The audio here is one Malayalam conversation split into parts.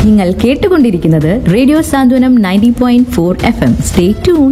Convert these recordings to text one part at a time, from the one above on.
നിങ്ങൾ കേട്ടുകൊണ്ടിരിക്കുന്നത് radio Santhwanam ninety point four F M stay tune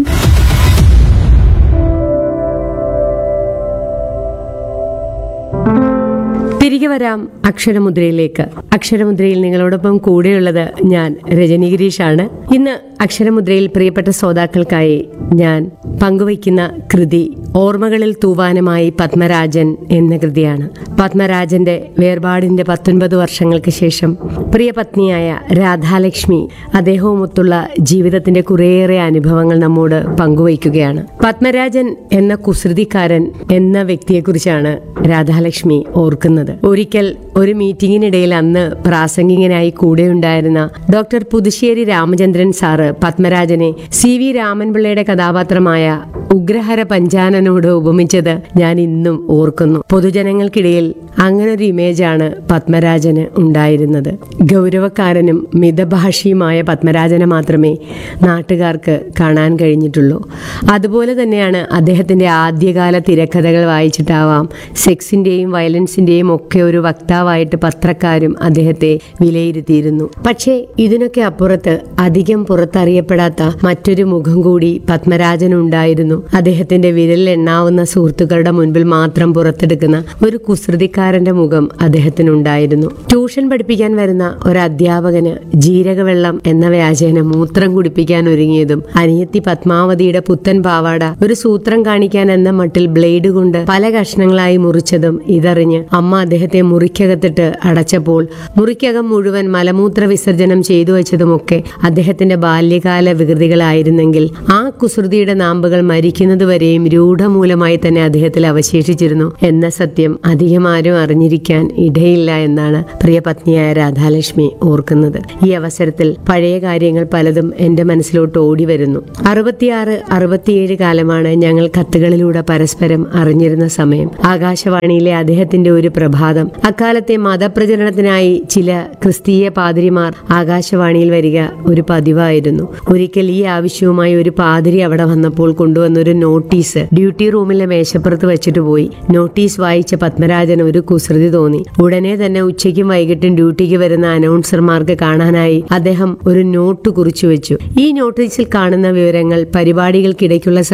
തിരികെ വരാം അക്ഷരമുദ്രയിലേക്ക് അക്ഷരമുദ്രയിൽ നിങ്ങളോടൊപ്പം കൂടെയുള്ളത് ഞാൻ രജനി ഗിരീഷാണ് ഇന്ന് അക്ഷരമുദ്രയിൽ പ്രിയപ്പെട്ട ശ്രോതാക്കൾക്കായി ഞാൻ പങ്കുവയ്ക്കുന്ന കൃതി ഓർമ്മകളിൽ തൂവാനമായി പത്മരാജൻ എന്ന കൃതിയാണ് പത്മരാജന്റെ വേർപാടിന്റെ പത്തൊൻപത് വർഷങ്ങൾക്ക് ശേഷം പ്രിയ പത്നിയായ രാധാലക്ഷ്മി അദ്ദേഹവുമൊത്തുള്ള ജീവിതത്തിന്റെ കുറേയേറെ അനുഭവങ്ങൾ നമ്മോട് പങ്കുവയ്ക്കുകയാണ് പത്മരാജൻ എന്ന കുസൃതിക്കാരൻ എന്ന വ്യക്തിയെക്കുറിച്ചാണ് രാധാലക്ഷ്മി ഓർക്കുന്നത് ഒരിക്കൽ ഒരു മീറ്റിംഗിനിടയിൽ അന്ന് പ്രാസംഗികനായി കൂടെയുണ്ടായിരുന്ന ഡോക്ടർ പുതുശ്ശേരി രാമചന്ദ്രൻ സാറ് പത്മരാജനെ സി വി രാമൻപിള്ളയുടെ കഥാപാത്രമായ ഉഗ്രഹര പഞ്ചാനനോട് ഉപമിച്ചത് ഞാൻ ഇന്നും ഓർക്കുന്നു പൊതുജനങ്ങൾക്കിടയിൽ അങ്ങനൊരു ഇമേജാണ് പത്മരാജന് ഉണ്ടായിരുന്നത് ഗൗരവക്കാരനും മിതഭാഷിയുമായ പത്മരാജനെ മാത്രമേ നാട്ടുകാർക്ക് കാണാൻ കഴിഞ്ഞിട്ടുള്ളൂ അതുപോലെ തന്നെയാണ് അദ്ദേഹത്തിന്റെ ആദ്യകാല തിരക്കഥകൾ വായിച്ചിട്ടാവാം സെക്സിന്റെയും വയലൻസിന്റെയും ഒക്കെ ഒരു വക്താവായിട്ട് പത്രക്കാരും അദ്ദേഹത്തെ വിലയിരുത്തിയിരുന്നു പക്ഷേ ഇതിനൊക്കെ അപ്പുറത്ത് അധികം പുറത്തറിയപ്പെടാത്ത മറ്റൊരു മുഖം കൂടി പത്മരാജനുണ്ടായിരുന്നു അദ്ദേഹത്തിന്റെ വിരലിൽ എണ്ണാവുന്ന സുഹൃത്തുക്കളുടെ മുൻപിൽ മാത്രം പുറത്തെടുക്കുന്ന ഒരു കുസൃതിക്കാരന്റെ മുഖം അദ്ദേഹത്തിനുണ്ടായിരുന്നു ട്യൂഷൻ പഠിപ്പിക്കാൻ വരുന്ന ഒരു അധ്യാപകന് ജീരകവെള്ളം എന്ന വ്യാജേന മൂത്രം കുടിപ്പിക്കാൻ ഒരുങ്ങിയതും അനിയത്തി പത്മാവതിയുടെ പുത്തൻ പാവാട ഒരു സൂത്രം കാണിക്കാൻ എന്ന മട്ടിൽ ബ്ലേഡ് കൊണ്ട് പല കഷ്ണങ്ങളായി മുറിച്ചതും ഇതറിഞ്ഞ് അമ്മ അദ്ദേഹത്തെ മുറിക്കകത്തിട്ട് അടച്ചപ്പോൾ മുറിക്കകം മുഴുവൻ മലമൂത്ര വിസർജനം ചെയ്തു വെച്ചതുമൊക്കെ അദ്ദേഹത്തിന്റെ ബാല്യകാല വികൃതികളായിരുന്നെങ്കിൽ ആ കുസൃതിയുടെ നാമ്പുകൾ മരിക്കുന്നതുവരെയും രൂഢമൂലമായി തന്നെ അദ്ദേഹത്തിൽ അവശേഷിച്ചിരുന്നു എന്ന സത്യം അധികം ആരും അറിഞ്ഞിരിക്കാൻ ഇടയില്ല എന്നാണ് പ്രിയ പത്നിയായ രാധാലക്ഷ്മി ഓർക്കുന്നത് ഈ അവസരത്തിൽ പഴയ കാര്യങ്ങൾ പലതും എന്റെ മനസ്സിലോട്ട് ഓടി വരുന്നു അറുപത്തിയാറ് അറുപത്തിയേഴ് കാലമാണ് ഞങ്ങൾ കത്തുകളിലൂടെ പരസ്പരം അറിഞ്ഞിരുന്ന സമയം ആകാശവാണിയിലെ അദ്ദേഹത്തിന്റെ ഒരു പ്രഭാതം അക്കാലത്തെ മതപ്രചരണത്തിനായി ചില ക്രിസ്തീയ പാതിരിമാർ ആകാശവാണിയിൽ വരിക ഒരു പതിവായിരുന്നു ഒരിക്കൽ ഈ ആവശ്യവുമായി ഒരു പാതിരി അവിടെ വന്നപ്പോൾ കൊണ്ടുവന്ന ഒരു നോട്ടീസ് ഡ്യൂട്ടി റൂമിലെ മേശപ്പുറത്ത് വെച്ചിട്ട് പോയി നോട്ടീസ് വായിച്ച പത്മരാജന് ഒരു കുസൃതി തോന്നി ഉടനെ തന്നെ ഉച്ചയ്ക്കും വൈകിട്ടും ഡ്യൂട്ടിക്ക് വരുന്ന അനൗൺസർമാർക്ക് കാണാനായി അദ്ദേഹം ഒരു നോട്ട് കുറിച്ചു വെച്ചു ഈ നോട്ടീസിൽ കാണുന്ന വിവരങ്ങൾ പരിപാടികൾക്കിടയ്ക്കുള്ള